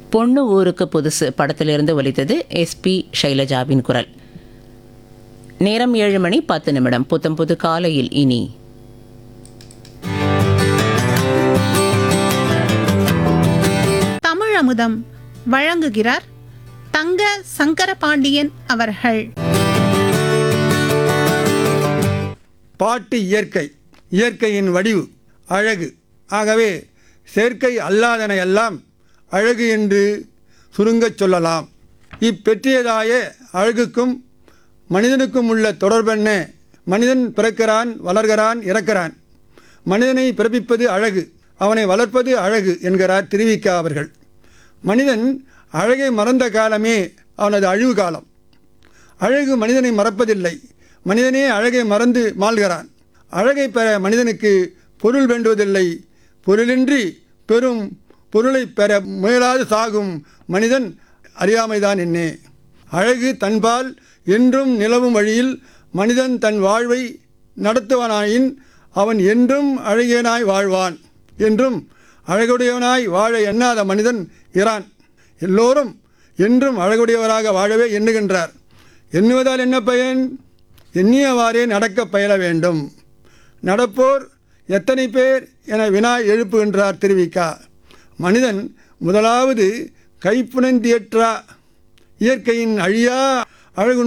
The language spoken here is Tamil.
பொண்ணு ஊருக்கு புதுசு படத்திலிருந்து ஒலித்தது எஸ்பி ஷைலஜாவின் குரல் நேரம் ஏழு மணி பத்து நிமிடம் புத்தம் புது காலையில் இனி தமிழ் அமுதம் வழங்குகிறார் தங்க சங்கரபாண்டியன் அவர்கள் பாட்டு இயற்கை இயற்கையின் வடிவு அழகு ஆகவே செயற்கை அல்லாதன எல்லாம் அழகு என்று சுருங்கச் சொல்லலாம் இப்பெற்றியதாய அழகுக்கும் மனிதனுக்கும் உள்ள தொடர்பென்ன மனிதன் பிறக்கிறான் வளர்கிறான் இறக்கிறான் மனிதனை பிறப்பிப்பது அழகு அவனை வளர்ப்பது அழகு என்கிறார் திருவிக்கா அவர்கள் மனிதன் அழகை மறந்த காலமே அவனது அழிவு காலம் அழகு மனிதனை மறப்பதில்லை மனிதனே அழகை மறந்து மாள்கிறான் அழகை பெற மனிதனுக்கு பொருள் வேண்டுவதில்லை பொருளின்றி பெரும் பொருளை பெற முயலாது சாகும் மனிதன் அறியாமைதான் என்னே அழகு தன்பால் என்றும் நிலவும் வழியில் மனிதன் தன் வாழ்வை நடத்துவனாயின் அவன் என்றும் அழகியனாய் வாழ்வான் என்றும் அழகுடையவனாய் வாழ எண்ணாத மனிதன் இறான் எல்லோரும் என்றும் அழகுடையவராக வாழவே எண்ணுகின்றார் எண்ணுவதால் என்ன பயன் எண்ணியவாறே நடக்க பயில வேண்டும் நடப்போர் எத்தனை பேர் என வினா எழுப்புகின்றார் திருவிக்கா மனிதன் முதலாவது கைப்புணர்ந்தியற்றா இயற்கையின் அழியா அழகு